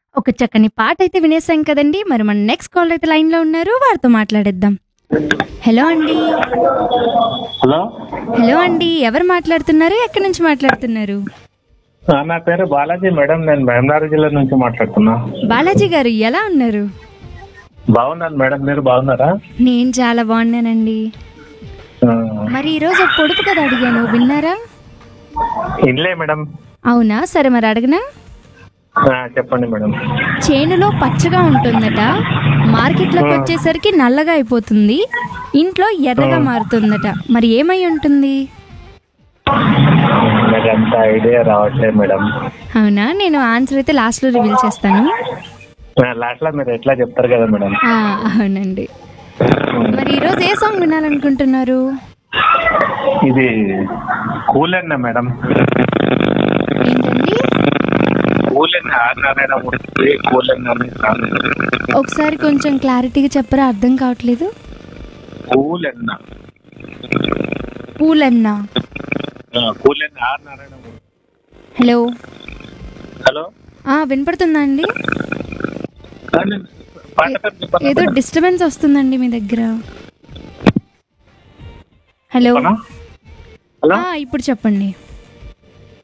ఒక చక్కని పాట అయితే వినేసాం కదండి మరి మన నెక్స్ట్ కాల్ అయితే లైన్ లో ఉన్నారు వారితో మాట్లాడేద్దాం హలో అండి హలో హలో అండి ఎవరు మాట్లాడుతున్నారు ఎక్కడి నుంచి మాట్లాడుతున్నారు ఆ, నా పేరు బాలాజీ మేడం నేను మహబూబ్నగర్ జిల్లా నుంచి మాట్లాడుతున్నా బాలాజీ గారు ఎలా ఉన్నారు బాగున్నాను మేడం మీరు బాగున్నారా నేను చాలా బాగున్నానండి ఆ, మరి ఈరోజు ఒక పొడుపు కథ అడిగాను విన్నారా ఇన్లే మేడం అవునా సరే మరి అడగనా ఆ, చెప్పండి మేడం చేనులో పచ్చగా ఉంటుందట మార్కెట్లోకి వచ్చేసరికి నల్లగా అయిపోతుంది ఇంట్లో ఎర్రగా మారుతుందట మరి ఏమై ఉంటుంది నాకు అంత ఐడియా రావట్లేదు మేడం అవునా నేను ఆన్సర్ అయితే లాస్ట్లో రివీల్ చేస్తాను లాస్ట్ లో మీరు ఎట్లా చెప్తారు కదా మేడం ఆ, అవునండి మరి ఈరోజు ఏ సాంగ్ వినాలనుకుంటున్నారు ఇది కూలెన్న మేడం ఏంటండి కూలెన్న ఆర్ నారాయణ మూర్తి కూలెన్న అనే సాంగ్. ఒకసారి కొంచెం క్లారిటీగా చెప్పరా అర్థం కావట్లేదు కూలెన్న పూలన్నా ఆ, కూలెన్న R Narayana Murthy hello hello ఆ, వినపడుతుందా అండి ఆ, నేను పాట పేరు చెప్పనా ఏదో మేడం? డిస్టర్బెన్స్ వస్తుందండి మీ దగ్గర హలో చెప్పనా? హలో ఆ, ఇప్పుడు చెప్పండి